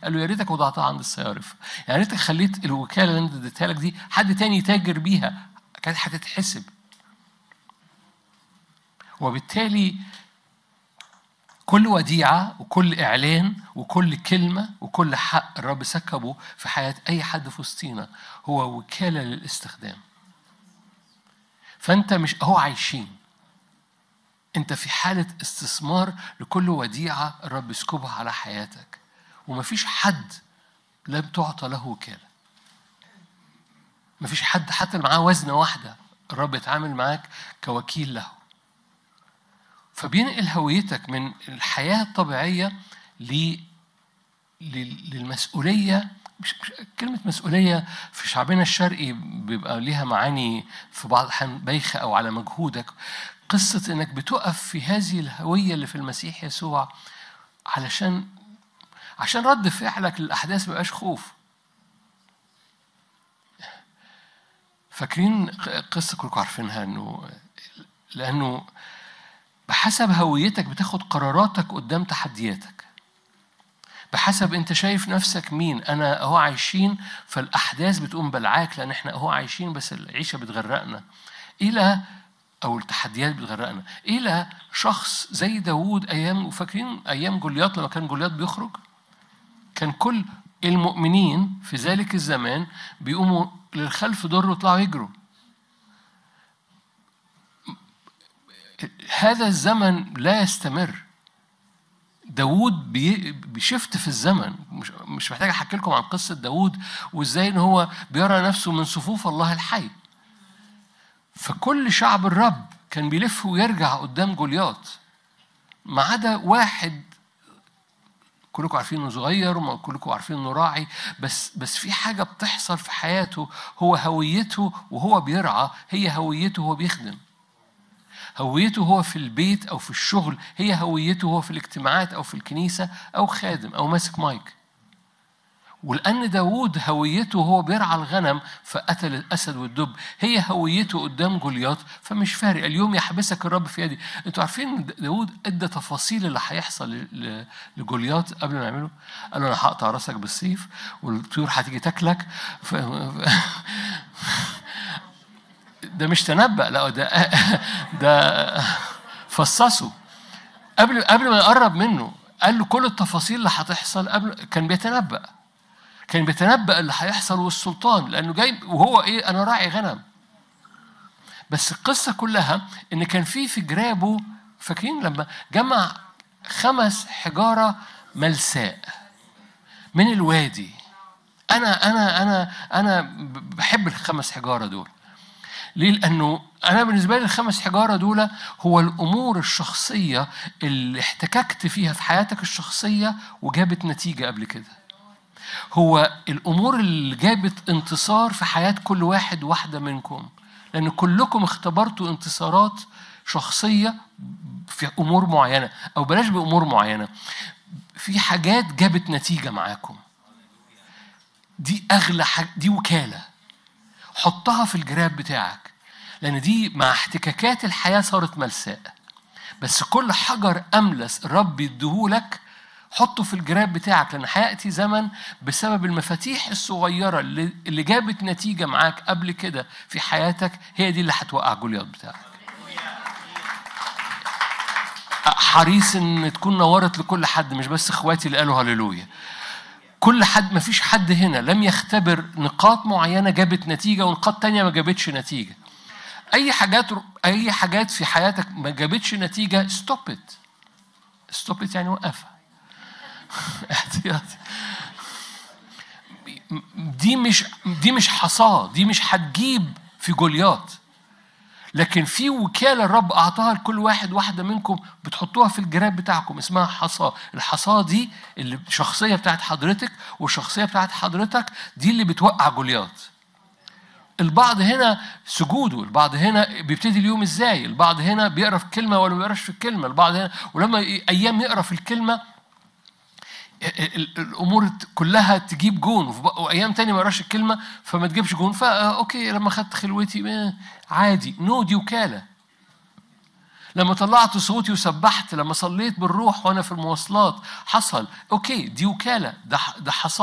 قال له يا ريتك وضعتها عند الصيارف يا ريتك خليت الوكاله اللي انت اديتها لك دي حد تاني يتاجر بيها كانت هتتحسب وبالتالي كل وديعة وكل إعلان وكل كلمة وكل حق الرب سكبه في حياة أي حد في وسطينا هو وكالة للاستخدام فأنت مش أهو عايشين أنت في حالة استثمار لكل وديعة الرب يسكبها على حياتك ومفيش حد لم تعطى له وكالة مفيش حد حتى اللي معاه وزنة واحدة الرب يتعامل معاك كوكيل له فبينقل هويتك من الحياة الطبيعية ل للمسؤولية مش مش كلمة مسؤولية في شعبنا الشرقي بيبقى ليها معاني في بعض الأحيان بايخة أو على مجهودك قصة إنك بتقف في هذه الهوية اللي في المسيح يسوع علشان عشان رد فعلك للأحداث ما يبقاش خوف فاكرين قصة كلكم عارفينها إنه لأنه بحسب هويتك بتاخد قراراتك قدام تحدياتك بحسب انت شايف نفسك مين انا اهو عايشين فالاحداث بتقوم بلعاك لان احنا اهو عايشين بس العيشه بتغرقنا الى او التحديات بتغرقنا الى شخص زي داوود ايام وفاكرين ايام جولياط لما كان جولياط بيخرج كان كل المؤمنين في ذلك الزمان بيقوموا للخلف دور ويطلعوا يجروا هذا الزمن لا يستمر داوود بي- بيشفت في الزمن مش, مش محتاج احكي لكم عن قصه داوود وازاي ان هو بيرى نفسه من صفوف الله الحي فكل شعب الرب كان بيلف ويرجع قدام جولياط ما عدا واحد كلكم عارفين انه صغير وكلكم عارفين انه راعي بس بس في حاجه بتحصل في حياته هو هويته وهو بيرعى هي هويته وهو بيخدم هويته هو في البيت او في الشغل هي هويته هو في الاجتماعات او في الكنيسه او خادم او ماسك مايك ولأن داوود هويته هو بيرعى الغنم فقتل الأسد والدب هي هويته قدام جولياط فمش فارق اليوم يحبسك الرب في يدي انتوا عارفين إن داوود ادى تفاصيل اللي هيحصل ل- ل- لجولياط قبل ما يعمله قال له انا هقطع راسك بالسيف والطيور هتيجي تاكلك ف... ده مش تنبأ لا ده ده فصصه قبل قبل ما يقرب منه قال له كل التفاصيل اللي هتحصل قبل كان بيتنبأ كان بيتنبأ اللي هيحصل والسلطان لأنه جاي وهو إيه أنا راعي غنم بس القصة كلها إن كان في في جرابه فاكرين لما جمع خمس حجارة ملساء من الوادي أنا أنا أنا أنا بحب الخمس حجارة دول ليه؟ لأنه أنا بالنسبة لي الخمس حجارة دول هو الأمور الشخصية اللي احتككت فيها في حياتك الشخصية وجابت نتيجة قبل كده. هو الأمور اللي جابت انتصار في حياة كل واحد واحدة منكم. لأن كلكم اختبرتوا انتصارات شخصية في أمور معينة أو بلاش بأمور معينة. في حاجات جابت نتيجة معاكم. دي أغلى حاجة دي وكالة. حطها في الجراب بتاعك لان دي مع احتكاكات الحياه صارت ملساء بس كل حجر املس الرب يديهولك حطه في الجراب بتاعك لان هياتي زمن بسبب المفاتيح الصغيره اللي, اللي جابت نتيجه معاك قبل كده في حياتك هي دي اللي هتوقع جولياط بتاعك حريص ان تكون نورت لكل حد مش بس اخواتي اللي قالوا هللويا كل حد ما فيش حد هنا لم يختبر نقاط معينة جابت نتيجة ونقاط تانية ما جابتش نتيجة أي حاجات أي حاجات في حياتك ما جابتش نتيجة ستوب ات ستوب ات يعني وقفها احتياطي دي مش دي مش حصاة دي مش هتجيب في جولياط لكن في وكالة الرب أعطاها لكل واحد واحدة منكم بتحطوها في الجراب بتاعكم اسمها حصاة الحصاة دي اللي الشخصية بتاعت حضرتك والشخصية بتاعت حضرتك دي اللي بتوقع جولياط البعض هنا سجوده البعض هنا بيبتدي اليوم ازاي البعض هنا بيقرا في كلمه ولا ما بيقراش في الكلمه البعض هنا ولما ايام يقرا في الكلمه الامور كلها تجيب جون وايام تاني ما يقراش الكلمه فما تجيبش جون فا اوكي لما خدت خلوتي عادي نو دي وكاله لما طلعت صوتي وسبحت لما صليت بالروح وانا في المواصلات حصل اوكي دي وكاله ده ده حصل